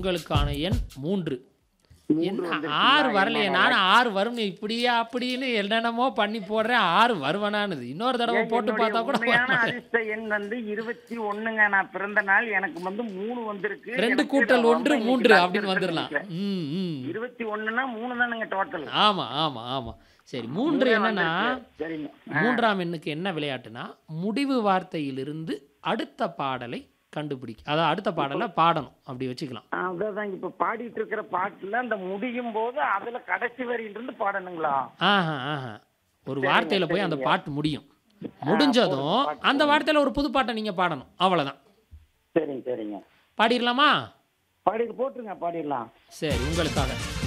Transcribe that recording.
உங்களுக்கான எண் மூன்று மூன்று என்ன வந்துருச்சுங்களா? ஆறு வரலையே என்ன நானும் ஆறு வரும் இப்படியா அப்படின்னு என்னென்னமோ பண்ணி போடுறேன் ஆறு வருவனானுது இன்னொரு தடவை ஏன் போட்டு என்னுடைய பார்த்தா கூட உண்மையான வரமாட்டேன். அதிர்ஷ்ட எண் வந்து இருபத்தி ஒண்ணுங்க நான் பிறந்த நாள் எனக்கு வந்து மூணு வந்திருக்கு ரெண்டு எனக்கு கூட்டல் நான் ஒன்று ரொம்ப மூன்று இன்னைக்கு அப்படின்னு lucky வந்துடலாம் எடுத்துட்டு ம் ம் இருக்கேன். இருபத்தி ஒண்ணுன்னா மூணு தானுங்க டோட்டல் ஆமா ஆமா ஆமா சரி மூன்று என்னன்னா சரிங்க மூன்றாம் எண்ணுக்கு என்ன விளையாட்டுனா முடிவு வார்த்தையிலிருந்து அடுத்த பாடலை கண்டுபிடிக்க அதாவது அடுத்த பாடலை பாடணும் அப்படி வச்சுக்கலாம் அதான் இப்ப பாடிட்டு இருக்கிற பாட்டுல அந்த முடியும் போது அதுல கடைசி வரியில இருந்து பாடணுங்களா ஆஹா ஆஹா ஒரு வார்த்தையில போய் அந்த பாட்டு முடியும் முடிஞ்சதும் அந்த வார்த்தையில ஒரு புது பாட்டை நீங்க பாடணும் அவ்வளவுதான் சரிங்க சரிங்க பாடிடலாமா பாடி போட்டுருங்க பாடிடலாம் சரி உங்களுக்காக